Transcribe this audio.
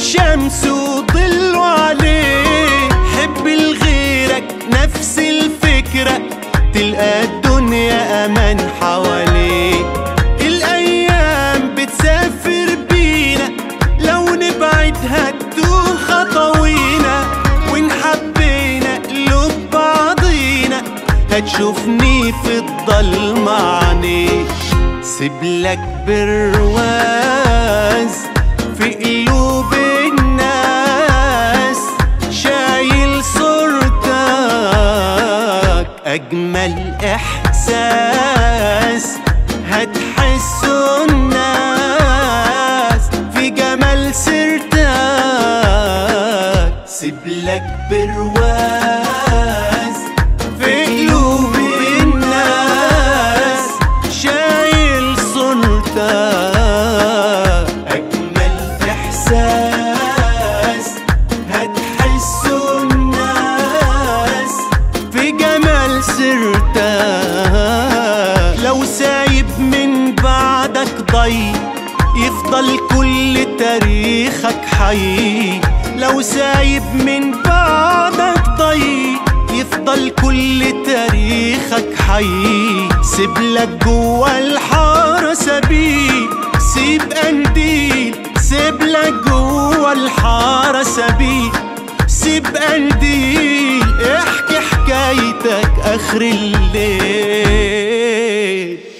شمس وظل عليه حب لغيرك نفس الفكرة تلقى الدنيا أمان حواليك الأيام بتسافر بينا لو نبعد هتدوم خطوينا وإن حبينا قلوب بعضينا هتشوفني في الضلمة عينيك سيبلك برواز في قلوب الناس شايل صورتك أجمل إحساس هتحسه الناس في جمال سيرتك سيبلك برواز في قلوب الناس شايل صورتك أجمل إحساس هتحسه الناس في جمال سيرتك لو سايب من بعدك ضي يفضل كل تاريخك حي لو سايب من بعدك ضي يفضل كل تاريخك حي سيب لك جوا الحارة سبيل سيب قنديل سيب لك جوا الحارة سبيل سيب قنديل احكي حكايتك اخر الليل